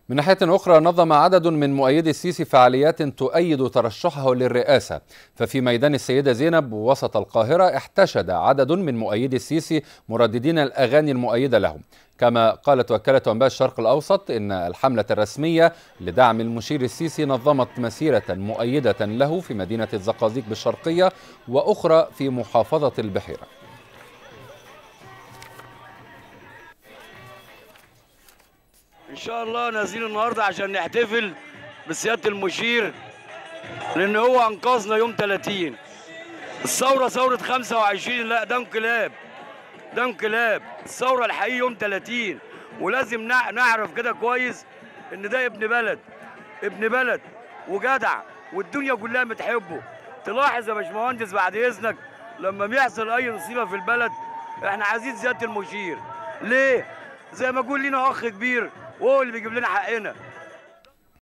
من ناحية أخرى نظم عدد من مؤيدي السيسي فعاليات تؤيد ترشحه للرئاسة ففي ميدان السيدة زينب وسط القاهرة احتشد عدد من مؤيدي السيسي مرددين الأغاني المؤيدة لهم كما قالت وكالة أنباء الشرق الأوسط إن الحملة الرسمية لدعم المشير السيسي نظمت مسيرة مؤيدة له في مدينة الزقازيق بالشرقية وأخرى في محافظة البحيرة ان شاء الله نازلين النهارده عشان نحتفل بسياده المشير لان هو انقذنا يوم 30 الثوره ثوره 25 لا ده انقلاب ده انقلاب الثوره الحقيقيه يوم 30 ولازم نع- نعرف كده كويس ان ده ابن بلد ابن بلد وجدع والدنيا كلها بتحبه تلاحظ يا باشمهندس بعد اذنك لما بيحصل اي مصيبه في البلد احنا عايزين زياده المشير ليه زي ما يقول لنا اخ كبير وهو اللي بيجيب لنا حقنا